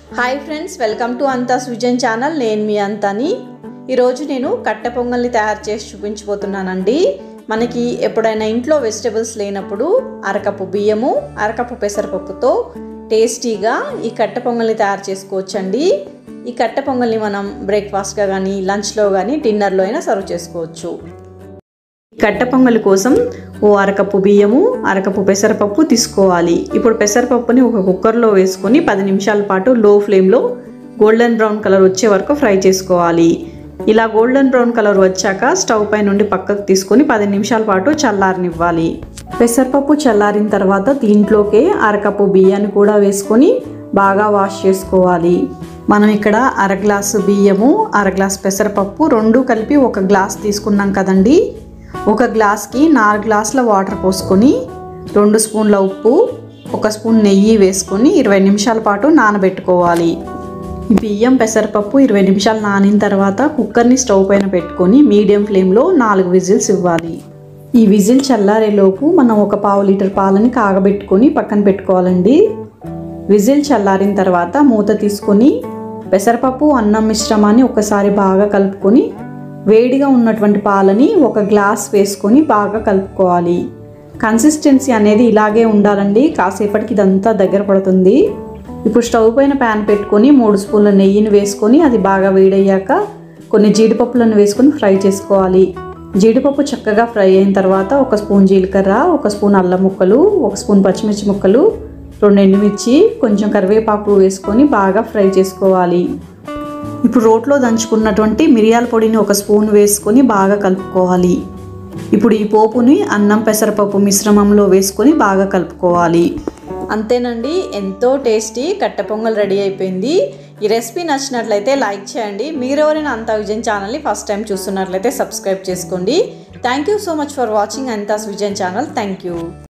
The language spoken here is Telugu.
హాయ్ ఫ్రెండ్స్ వెల్కమ్ టు అంతా సుజన్ ఛానల్ నేను మీ అంతాని ఈరోజు నేను కట్టె పొంగల్ని తయారు చేసి చూపించబోతున్నానండి మనకి ఎప్పుడైనా ఇంట్లో వెజిటబుల్స్ లేనప్పుడు అరకప్పు బియ్యము అరకప్పు పెసరపప్పుతో టేస్టీగా ఈ కట్టె పొంగల్ని తయారు చేసుకోవచ్చండి ఈ కట్టె పొంగల్ని మనం బ్రేక్ఫాస్ట్గా కానీ లంచ్లో కానీ డిన్నర్లో అయినా సర్వ్ చేసుకోవచ్చు కట్ట పొంగలి కోసం ఓ అరకప్పు బియ్యము అరకప్పు పెసరపప్పు తీసుకోవాలి ఇప్పుడు పెసరపప్పుని ఒక కుక్కర్లో వేసుకొని పది నిమిషాల పాటు లో ఫ్లేమ్లో గోల్డెన్ బ్రౌన్ కలర్ వచ్చే వరకు ఫ్రై చేసుకోవాలి ఇలా గోల్డెన్ బ్రౌన్ కలర్ వచ్చాక స్టవ్ పై నుండి పక్కకు తీసుకొని పది నిమిషాల పాటు చల్లారనివ్వాలి పెసరపప్పు చల్లారిన తర్వాత దీంట్లోకే అరకప్పు బియ్యాన్ని కూడా వేసుకొని బాగా వాష్ చేసుకోవాలి మనం ఇక్కడ అర గ్లాసు బియ్యము అర గ్లాస్ పెసరపప్పు రెండు కలిపి ఒక గ్లాస్ తీసుకున్నాం కదండి ఒక గ్లాస్కి నాలుగు గ్లాసుల వాటర్ పోసుకొని రెండు స్పూన్ల ఉప్పు ఒక స్పూన్ నెయ్యి వేసుకొని ఇరవై నిమిషాల పాటు నానబెట్టుకోవాలి ఈ బియ్యం పెసరపప్పు ఇరవై నిమిషాలు నానిన తర్వాత కుక్కర్ని స్టవ్ పైన పెట్టుకొని మీడియం ఫ్లేమ్లో నాలుగు విజిల్స్ ఇవ్వాలి ఈ విజిల్ చల్లారేలోపు మనం ఒక పావు లీటర్ పాలని కాగబెట్టుకొని పక్కన పెట్టుకోవాలండి విజిల్ చల్లారిన తర్వాత మూత తీసుకొని పెసరపప్పు అన్నం మిశ్రమాన్ని ఒకసారి బాగా కలుపుకొని వేడిగా ఉన్నటువంటి పాలని ఒక గ్లాస్ వేసుకొని బాగా కలుపుకోవాలి కన్సిస్టెన్సీ అనేది ఇలాగే ఉండాలండి కాసేపటికి ఇదంతా దగ్గర పడుతుంది ఇప్పుడు స్టవ్ పైన ప్యాన్ పెట్టుకొని మూడు స్పూన్ల నెయ్యిని వేసుకొని అది బాగా వేడయ్యాక కొన్ని జీడిపప్పులను వేసుకొని ఫ్రై చేసుకోవాలి జీడిపప్పు చక్కగా ఫ్రై అయిన తర్వాత ఒక స్పూన్ జీలకర్ర ఒక స్పూన్ అల్లం ముక్కలు ఒక స్పూన్ పచ్చిమిర్చి ముక్కలు రెండు ఎండుమిర్చి కొంచెం కరివేపాకు వేసుకొని బాగా ఫ్రై చేసుకోవాలి ఇప్పుడు రోట్లో దంచుకున్నటువంటి మిరియాల పొడిని ఒక స్పూన్ వేసుకొని బాగా కలుపుకోవాలి ఇప్పుడు ఈ పోపుని అన్నం పెసరపప్పు మిశ్రమంలో వేసుకొని బాగా కలుపుకోవాలి అంతేనండి ఎంతో టేస్టీ కట్టె పొంగల్ రెడీ అయిపోయింది ఈ రెసిపీ నచ్చినట్లయితే లైక్ చేయండి మీరెవరైనా అంతా విజయన్ ఛానల్ని ఫస్ట్ టైం చూస్తున్నట్లయితే సబ్స్క్రైబ్ చేసుకోండి thank you so much for watching అంతాస్ విజయన్ ఛానల్ థ్యాంక్ యూ